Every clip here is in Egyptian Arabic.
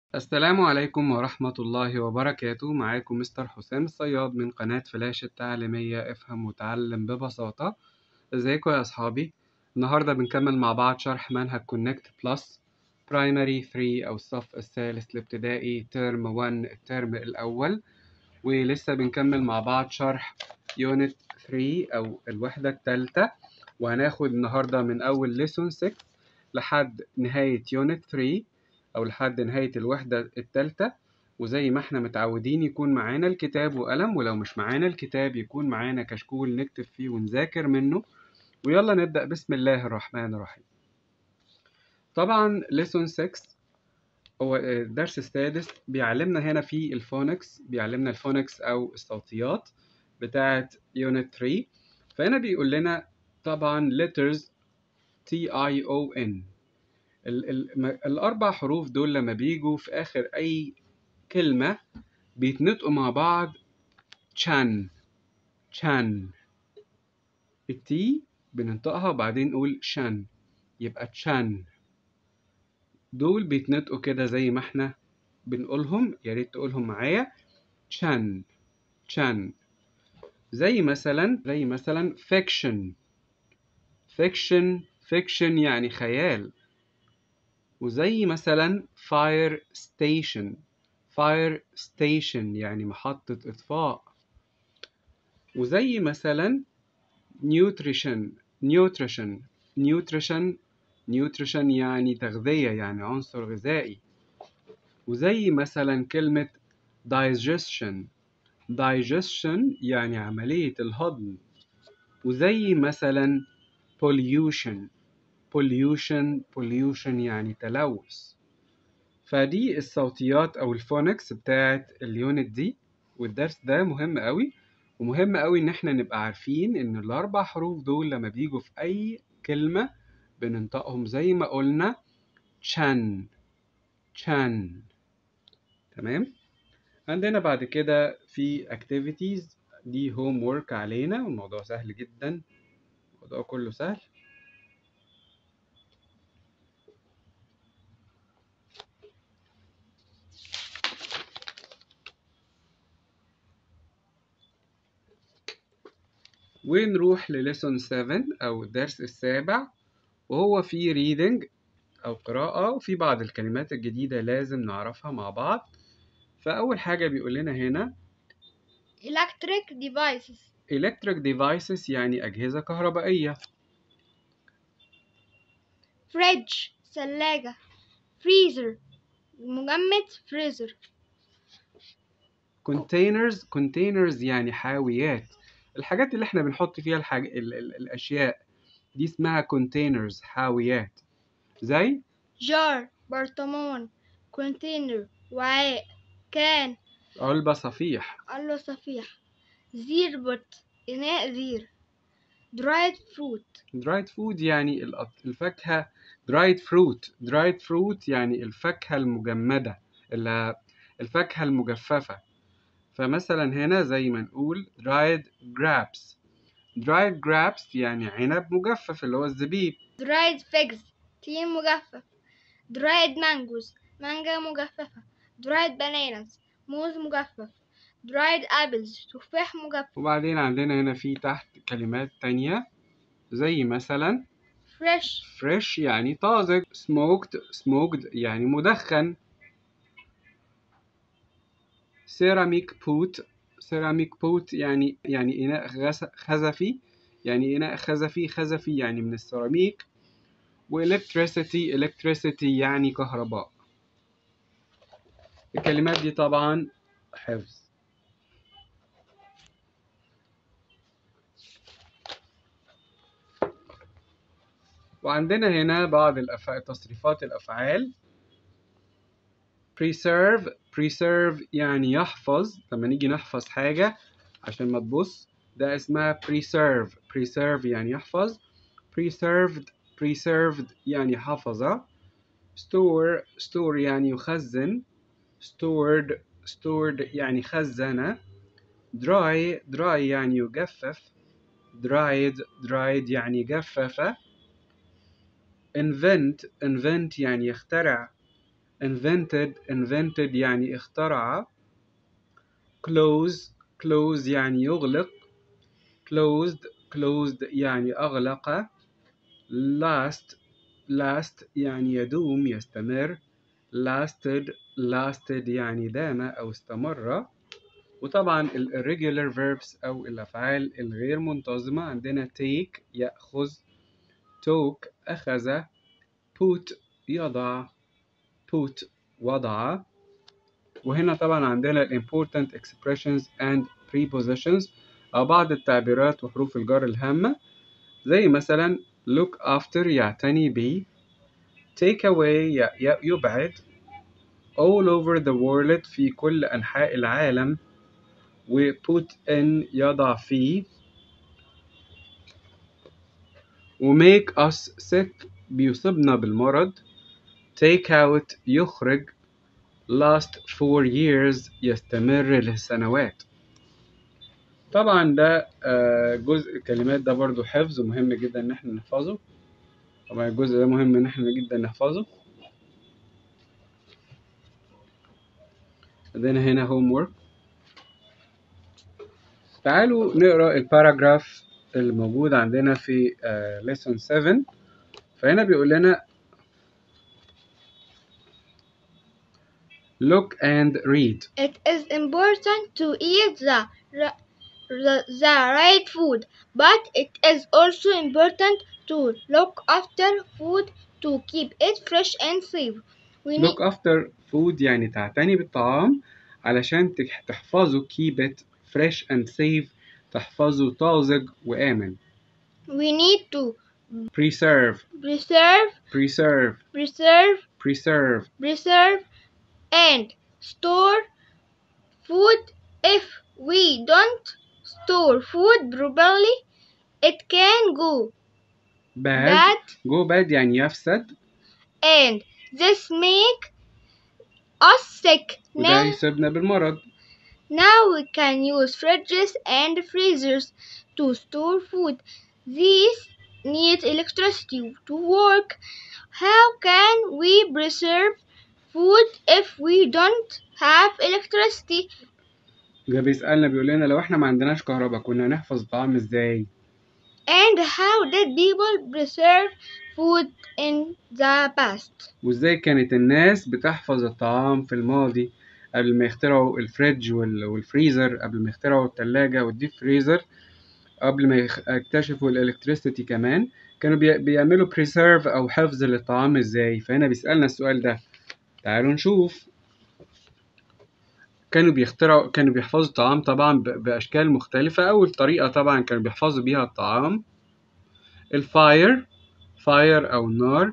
السلام عليكم ورحمة الله وبركاته معاكم مستر حسام الصياد من قناة فلاش التعليمية افهم وتعلم ببساطة ازيكم يا أصحابي النهاردة بنكمل مع بعض شرح منهج كونكت بلس برايمري 3 أو الصف الثالث الابتدائي ترم 1 الترم الأول ولسه بنكمل مع بعض شرح يونت 3 أو الوحدة الثالثة وهناخد النهاردة من أول ليسون 6 لحد نهاية يونت 3 أو لحد نهاية الوحدة التالتة وزي ما احنا متعودين يكون معانا الكتاب وقلم ولو مش معانا الكتاب يكون معانا كشكول نكتب فيه ونذاكر منه ويلا نبدأ بسم الله الرحمن الرحيم طبعا ليسون 6 هو الدرس السادس بيعلمنا هنا في الفونكس بيعلمنا الفونكس أو الصوتيات بتاعة يونت 3 فهنا بيقول لنا طبعا letters T I O N ال ال الأربع حروف دول لما بيجوا في آخر أي كلمة بيتنطقوا مع بعض تشان تشان التي بننطقها وبعدين نقول شان يبقى تشان دول بيتنطقوا كده زي ما احنا بنقولهم يا ريت تقولهم معايا تشان تشان زي مثلا زي مثلا فيكشن فيكشن فيكشن يعني خيال وزي مثلا fire station fire station يعني محطة إطفاء وزي مثلا nutrition nutrition nutrition nutrition يعني تغذية يعني عنصر غذائي وزي مثلا كلمة digestion digestion يعني عملية الهضم وزي مثلا pollution pollution pollution يعني تلوث فدي الصوتيات او الفونكس بتاعت اليونت دي والدرس ده مهم قوي ومهم قوي ان احنا نبقى عارفين ان الاربع حروف دول لما بيجوا في اي كلمة بننطقهم زي ما قلنا chan chan تمام عندنا بعد كده في activities دي هوم وورك علينا والموضوع سهل جدا الموضوع كله سهل ونروح لليسون 7 أو الدرس السابع وهو في reading أو قراءة وفي بعض الكلمات الجديدة لازم نعرفها مع بعض فأول حاجة بيقول لنا هنا electric devices electric devices يعني أجهزة كهربائية fridge ثلاجة freezer مجمد freezer containers containers يعني حاويات الحاجات اللي احنا بنحط فيها الحاج... ال... ال... الأشياء دي اسمها containers حاويات زي jar برطمان container وعاء كان علبة صفيح قلو صفيح زيربط إناء زير dried fruit dried food يعني الأط- الفاكهة dried fruit dried fruit يعني الفاكهة المجمدة اللي الفاكهة المجففة فمثلا هنا زي ما نقول dried grapes dried grapes يعني عنب مجفف اللي هو الزبيب dried figs تين مجفف dried mangoes مانجا مجففة dried bananas موز مجفف dried apples تفاح مجفف وبعدين عندنا هنا في تحت كلمات تانية زي مثلا fresh fresh يعني طازج smoked smoked يعني مدخن ceramic pot ceramic pot يعني يعني إناء غس- خزفي يعني إناء خزفي خزفي يعني من السيراميك و electricity electricity يعني كهرباء الكلمات دي طبعا حفظ وعندنا هنا بعض الأف... تصريفات الأفعال preserve preserve يعني يحفظ لما نيجي نحفظ حاجة عشان ما تبص ده اسمها preserve preserve يعني يحفظ preserved preserved يعني حفظة store store يعني يخزن stored stored يعني خزنة dry dry يعني يجفف dried dried يعني جفف invent invent يعني يخترع invented invented يعني اخترع close close يعني يغلق closed closed يعني أغلق last last يعني يدوم يستمر lasted lasted يعني دام أو استمر وطبعا ال irregular verbs أو الأفعال الغير منتظمة عندنا take يأخذ took أخذ put يضع put وضع وهنا طبعا عندنا ال important expressions and prepositions أو بعض التعبيرات وحروف الجر الهامة زي مثلا look after يعتني ب take away يبعد all over the world في كل أنحاء العالم و put in يضع فيه و make us sick بيصيبنا بالمرض take out يخرج last four years يستمر لسنوات طبعا ده جزء الكلمات ده برضو حفظ مهم جدا ان احنا نحفظه طبعا الجزء ده مهم ان احنا جدا نحفظه عندنا هنا homework تعالوا نقرا الباراجراف الموجود عندنا في uh, lesson 7 فهنا بيقول لنا look and read It is important to eat the, the, the right food, but it is also important to look after food to keep it fresh and safe. We need, look after food يعني تعتني بالطعام علشان تح- تحفظه keep it fresh and safe تحفظه طازج وآمن we need to preserve preserve, preserve preserve, preserve preserve, and store food. If we don't store food properly, it can go bad bad go bad يعني يفسد and this make us sick. وده Now, يصيبنا بالمرض now we can use fridges and freezers to store food. These need electricity to work. How can we preserve food if we don't have electricity? ده بيسألنا بيقول لنا لو احنا ما عندناش كهرباء كنا هنحفظ الطعام ازاي And how did people preserve food in the past? وازاي كانت الناس بتحفظ الطعام في الماضي قبل ما يخترعوا الفريدج وال- والفريزر قبل ما يخترعوا التلاجة والديب فريزر قبل ما يخ- يكتشفوا الالكتريسيتي كمان كانوا بي- بيعملوا بريسيرف او حفظ للطعام ازاي فهنا بيسألنا السؤال ده تعالوا نشوف كانوا بيخترعوا كانوا بيحفظوا الطعام طبعا ب- بأشكال مختلفة أول طريقة طبعا كانوا بيحفظوا بيها الطعام الفاير فاير أو النار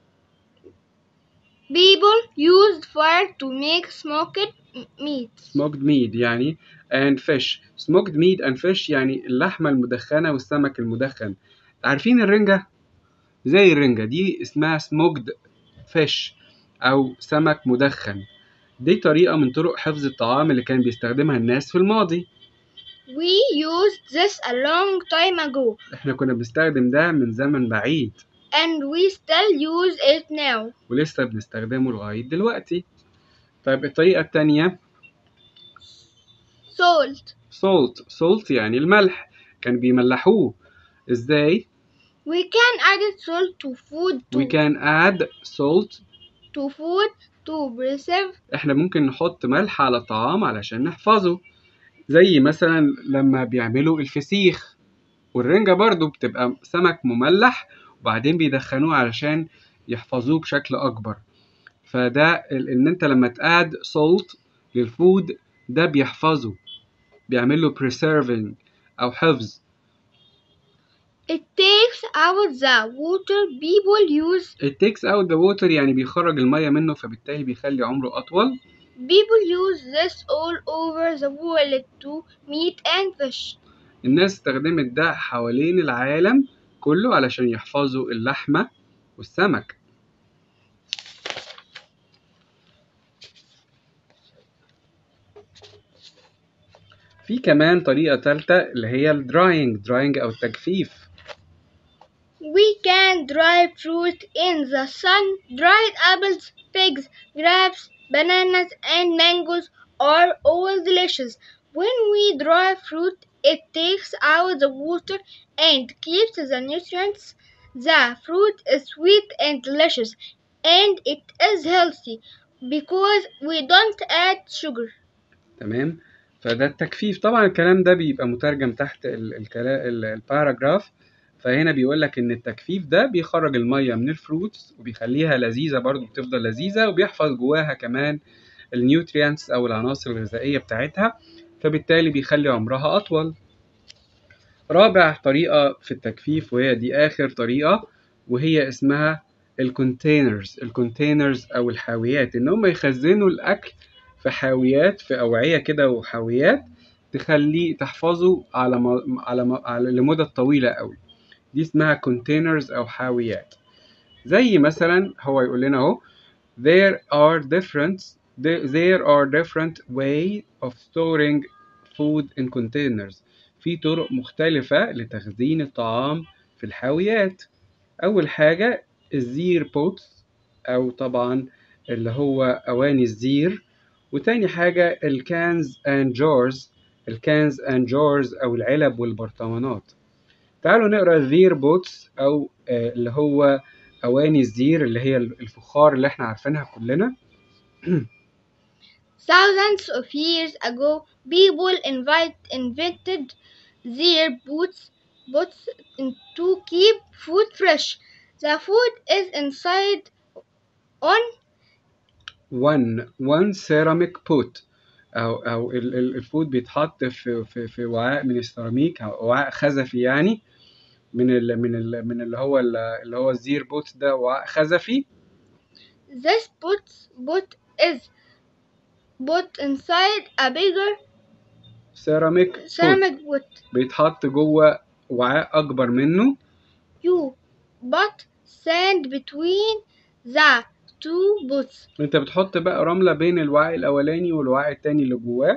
People used fire to make smoked m- meat. smoked meat يعني and fish smoked meat and fish يعني اللحمة المدخنة والسمك المدخن عارفين الرنجة زي الرنجة دي اسمها smoked fish أو سمك مدخن دي طريقة من طرق حفظ الطعام اللي كان بيستخدمها الناس في الماضي We used this a long time ago احنا كنا بنستخدم ده من زمن بعيد and we still use it now. ولسه بنستخدمه لغاية دلوقتي طيب الطريقة التانية Salt. salt salt يعني الملح كان بيملحوه ازاي We can add salt to food to, we can add salt to food to preserve احنا ممكن نحط ملح على الطعام علشان نحفظه زي مثلا لما بيعملوا الفسيخ والرنجة برضو بتبقى سمك مملح وبعدين بيدخنوه علشان يحفظوه بشكل أكبر فده ال- إن أنت لما تقاد salt للفود ده بيحفظه بيعمل له preserving أو حفظ It takes out the water people use. it takes out the water يعني بيخرج المية منه فبالتالي بيخلي عمره أطول People use this all over the world to meat and fish. الناس استخدمت ده حوالين العالم كله علشان يحفظوا اللحمة والسمك في كمان طريقة تالتة اللي هي الدراينج دراينج أو التجفيف We can dry fruit in the sun. Dried apples figs, grapes, bananas, and mangoes are all delicious. When we dry fruit, it takes out the water and keeps the nutrients. The fruit is sweet and delicious, and it is healthy because we don't add sugar. تمام فده التجفيف طبعا الكلام ده بيبقى مترجم تحت ال- الكلا- ال- الباراجراف فهنا بيقول لك ان التجفيف ده بيخرج الميه من الفروتس وبيخليها لذيذه برضو بتفضل لذيذه وبيحفظ جواها كمان النيوتريانتس او العناصر الغذائيه بتاعتها فبالتالي بيخلي عمرها اطول رابع طريقه في التجفيف وهي دي اخر طريقه وهي اسمها الكونتينرز الكونتينرز او الحاويات ان هم يخزنوا الاكل في حاويات في اوعيه كده وحاويات تخليه تحفظه على م... على, م... على لمدة طويلة قوي دي اسمها containers أو حاويات زي مثلا هو يقول لنا اهو there are different there are different way of storing food in containers في طرق مختلفة لتخزين الطعام في الحاويات أول حاجة الزير بوتس أو طبعا اللي هو أواني الزير وتاني حاجة الكانز and جارز الكانز and جارز أو العلب والبرطمانات تعالوا نقرا الزير بوتس أو آه، اللي هو أواني الزير اللي هي الفخار اللي احنا عارفينها كلنا Thousands of years ago, people invite, invented their boots, boots to keep food fresh. The food is inside on one one ceramic pot أو أو ال- ال- الفود بيتحط في في في وعاء من السيراميك أو وعاء خزفي يعني من ال من ال من اللي هو ال- اللي هو الزير بوت ده وعاء خزفي this boot, boot is put inside a bigger سيراميك بوت ceramic boot. بيتحط جوه وعاء أكبر منه You put sand between the two boots. انت بتحط بقى رملة بين الوعاء الأولاني والوعاء التاني اللي جواه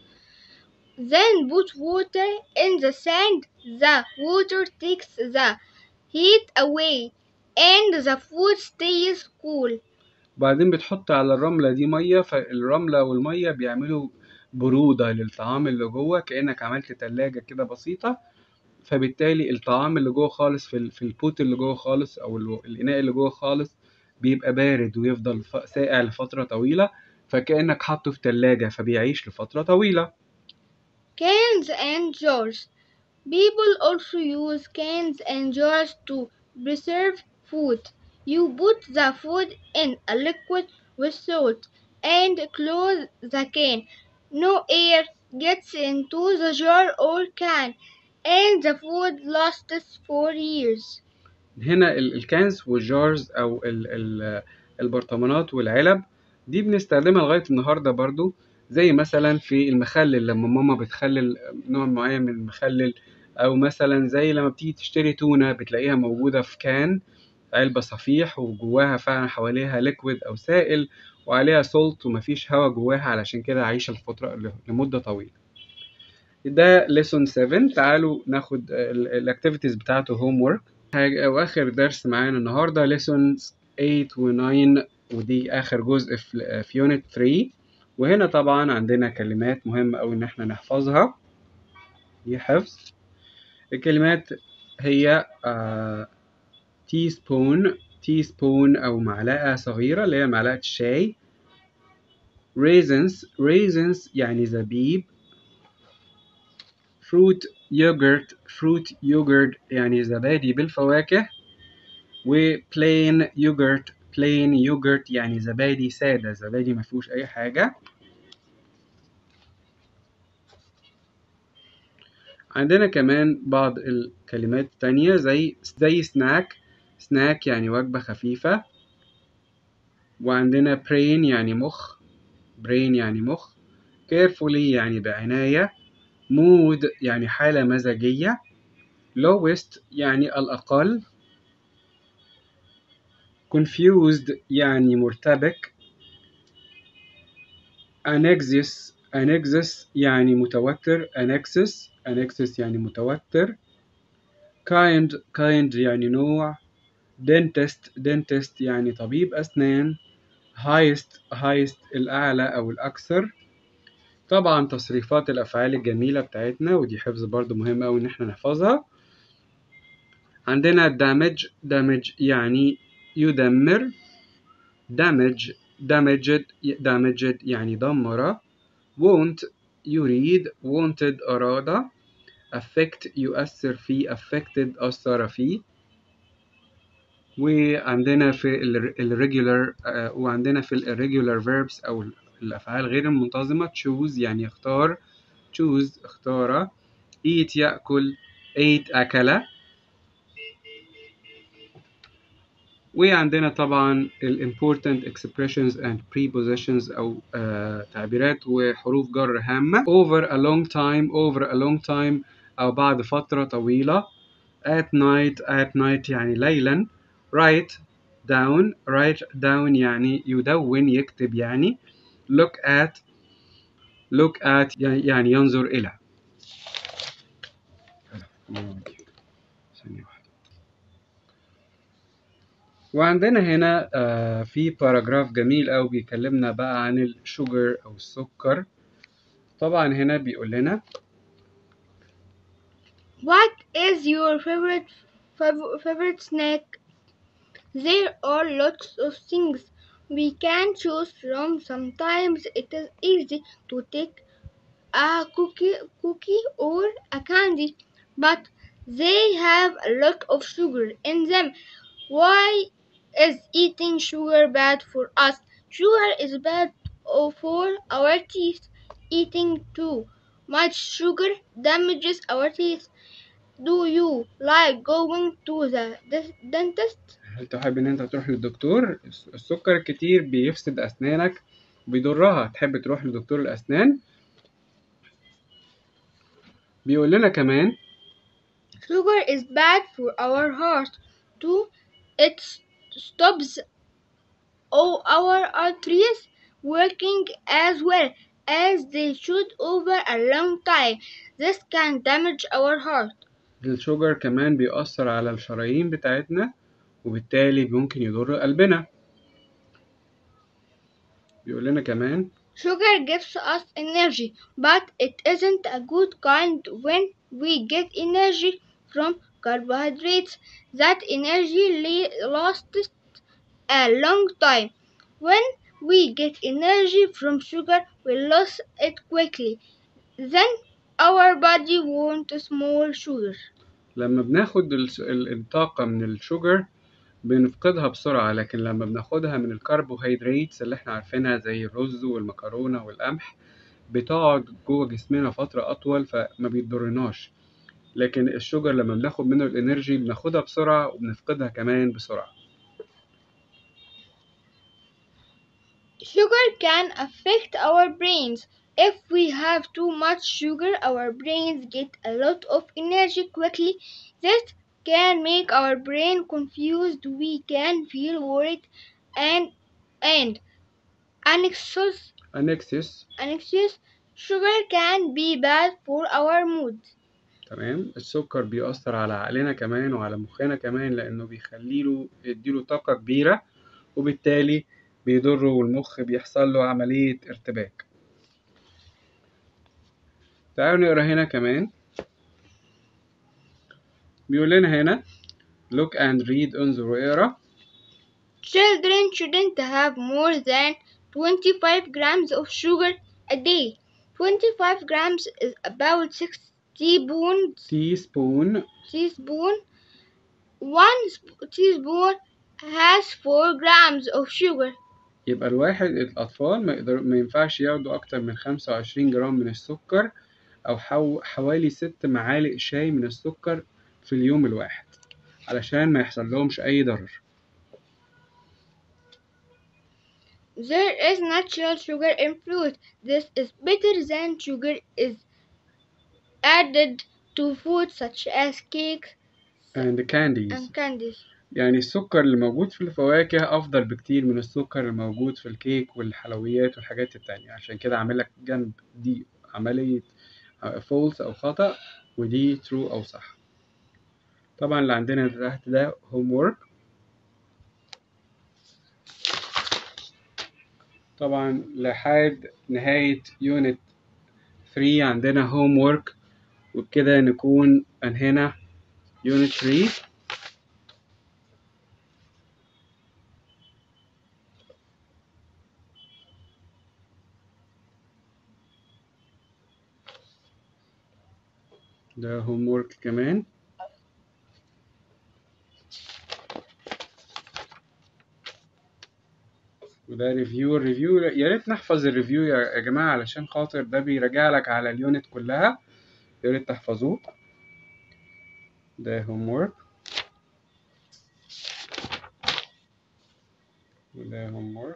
Then put water in the sand. The water takes the heat away and the food stays cool. وبعدين بتحط على الرملة دي مية فالرملة والمية بيعملوا برودة للطعام اللي جوه كأنك عملت تلاجة كده بسيطة فبالتالي الطعام اللي جوه خالص في ال- في البوت اللي جوه خالص أو ال- الإناء اللي جوه خالص بيبقى بارد ويفضل ف- ساقع لفترة طويلة فكأنك حاطه في تلاجة فبيعيش لفترة طويلة Cans and jars. People also use cans and jars to preserve food. You put the food in a liquid with salt and close the can. No air gets into the jar or can, and the food lasts for years. هنا ال- الكانز والجارز او ال ال البرطمانات والعلب دي بنستخدمها لغاية النهاردة برضو زي مثلا في المخلل لما ماما بتخلل نوع معين من المخلل او مثلا زي لما بتيجي تشتري تونة بتلاقيها موجودة في كان علبة صفيح وجواها فعلا حواليها ليكويد او سائل وعليها سولت ومفيش هوا جواها علشان كده عايشة لفترة لمدة طويلة ده ليسون 7 تعالوا ناخد الاكتيفيتيز بتاعته هوم ورك حاجة واخر درس معانا النهارده ليسونز 8 و9 ودي اخر جزء في في يونت 3 وهنا طبعا عندنا كلمات مهمة أوي إن احنا نحفظها دي حفظ الكلمات هي تي سبون تي سبون أو معلقة صغيرة اللي هي معلقة الشاي raisins raisins يعني زبيب fruit yogurt fruit yogurt يعني زبادي بالفواكه و plain yogurt plain yogurt يعني زبادي سادة زبادي ما فيهوش أي حاجة عندنا كمان بعض الكلمات التانية زي زي سناك سناك يعني وجبة خفيفة وعندنا brain يعني مخ brain يعني مخ carefully يعني بعناية mood يعني حالة مزاجية lowest يعني الأقل confused يعني مرتبك anxious anxious يعني متوتر anxious anxious يعني متوتر kind kind يعني نوع dentist dentist يعني طبيب أسنان highest highest الأعلى أو الأكثر طبعا تصريفات الأفعال الجميلة بتاعتنا ودي حفظ برضو مهم أوي إن احنا نحفظها عندنا damage damage يعني يدمر damage damaged damaged يعني دمر want يريد wanted أراد affect يؤثر فيه affected أثر فيه وعندنا في ال irregular آه، وعندنا في ال irregular verbs أو الأفعال غير المنتظمة choose يعني اختار choose اختار eat يأكل ate أكل وعندنا طبعا ال important expressions and prepositions أو آه تعبيرات وحروف جر هامة over a long time over a long time أو بعد فترة طويلة at night at night يعني ليلا write down write down يعني يدون يكتب يعني look at look at يعني ينظر إلى ثانية واحدة وعندنا هنا آه في باراجراف جميل أوي بيكلمنا بقى عن الشوجر أو السكر طبعا هنا بيقول لنا What is your favorite fav- favorite snack? There are lots of things we can choose from. Sometimes it is easy to take a cookie, cookie or a candy, but they have a lot of sugar in them. Why is eating sugar bad for us? Sugar is bad for our teeth. Eating too much sugar damages our teeth. Do you like going to the de- dentist? هل تحب إن أنت تروح للدكتور؟ السكر الكتير بيفسد أسنانك بيضرها تحب تروح لدكتور الأسنان؟ بيقول لنا كمان Sugar is bad for our heart too. It stops all our arteries working as well as they should over a long time. This can damage our heart. الشوجر كمان بيأثر على الشرايين بتاعتنا وبالتالي ممكن يضر قلبنا بيقول لنا كمان Sugar gives us energy, but it isn't a good kind when we get energy from carbohydrates. That energy la- lasts a long time. When we get energy from sugar, we lose it quickly. Then our body wants more sugar. لما بناخد الس- ال- الطاقة من الشوجر بنفقدها بسرعة لكن لما بناخدها من الكربوهيدرات اللي احنا عارفينها زي الرز والمكرونة والقمح بتقعد جوه جسمنا فترة أطول فما بيضرناش لكن الشوجر لما بناخد منه الانرجي بناخدها بسرعة وبنفقدها كمان بسرعة Sugar can affect our brains. If we have too much sugar, our brains get a lot of energy quickly. This can make our brain confused. We can feel worried and and anxious. anxious Anxious. Sugar can be bad for our mood. تمام السكر بيأثر على عقلنا كمان وعلى مخنا كمان لأنه بيخليله يديله طاقة كبيرة وبالتالي بيضره والمخ بيحصل له عملية ارتباك تعالوا نقرا هنا كمان بيقول لنا هنا look and read انظر واقرا Children shouldn't have more than 25 grams of sugar a day. 25 grams is about 6 teaspoons. teaspoon teaspoon. One sp- teaspoon has 4 grams of sugar. يبقى الواحد الأطفال ما, يقدر ما ينفعش ياخدوا أكتر من 25 جرام من السكر أو حو حوالي ست معالق شاي من السكر في اليوم الواحد علشان ما يحصل لهمش أي ضرر There is natural sugar in fruit. This is better than sugar is added to food such as cake and candies and candies. يعني السكر اللي موجود في الفواكه أفضل بكتير من السكر الموجود في الكيك والحلويات والحاجات التانية عشان كده عاملك جنب دي عملية فولس أو خطأ ودي ترو أو صح طبعا اللي عندنا تحت ده homework طبعا لحد نهاية يونت 3 عندنا هوم وورك وبكده نكون انهينا يونت 3 ده هوم وورك كمان وده ريفيو الريفيو يا ريت نحفظ الريفيو يا يا جماعة علشان خاطر ده بيراجع لك على اليونت كلها يا ريت تحفظوه ده هوم وورك وده هوم وورك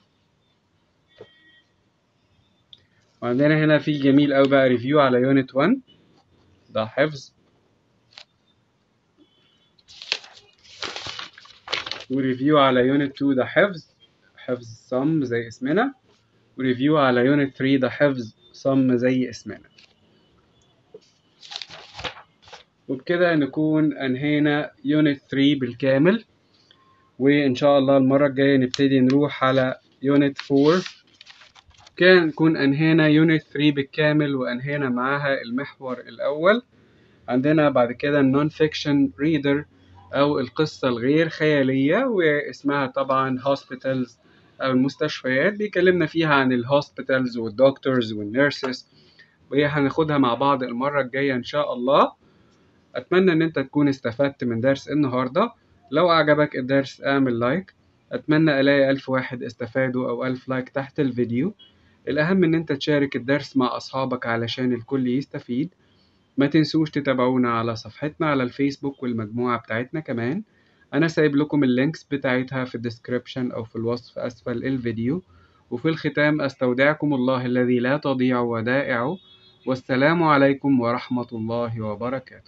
وعندنا هنا في جميل أوي بقى ريفيو على يونت 1 ده حفظ وريفيو على يونت 2 ده حفظ حفظ صم زي اسمنا وريفيو على يونت 3 ده حفظ صم زي اسمنا وبكده نكون أنهينا يونت 3 بالكامل وإن شاء الله المرة الجاية نبتدي نروح على يونت 4 كان نكون أنهينا يونت 3 بالكامل وأنهينا معاها المحور الأول عندنا بعد كده النون فيكشن ريدر أو القصة الغير خيالية واسمها طبعا hospitals أو المستشفيات بيكلمنا فيها عن الهوسبيتالز والدكتورز والنيرسز وهي هناخدها مع بعض المرة الجاية إن شاء الله أتمنى إن أنت تكون استفدت من درس النهاردة لو أعجبك الدرس اعمل لايك أتمنى ألاقي ألف واحد استفادوا أو ألف لايك تحت الفيديو الأهم إن أنت تشارك الدرس مع أصحابك علشان الكل يستفيد ما تنسوش تتابعونا على صفحتنا على الفيسبوك والمجموعة بتاعتنا كمان أنا سايب لكم اللينكس بتاعتها في الديسكريبشن أو في الوصف أسفل الفيديو وفي الختام أستودعكم الله الذي لا تضيع ودائعه والسلام عليكم ورحمة الله وبركاته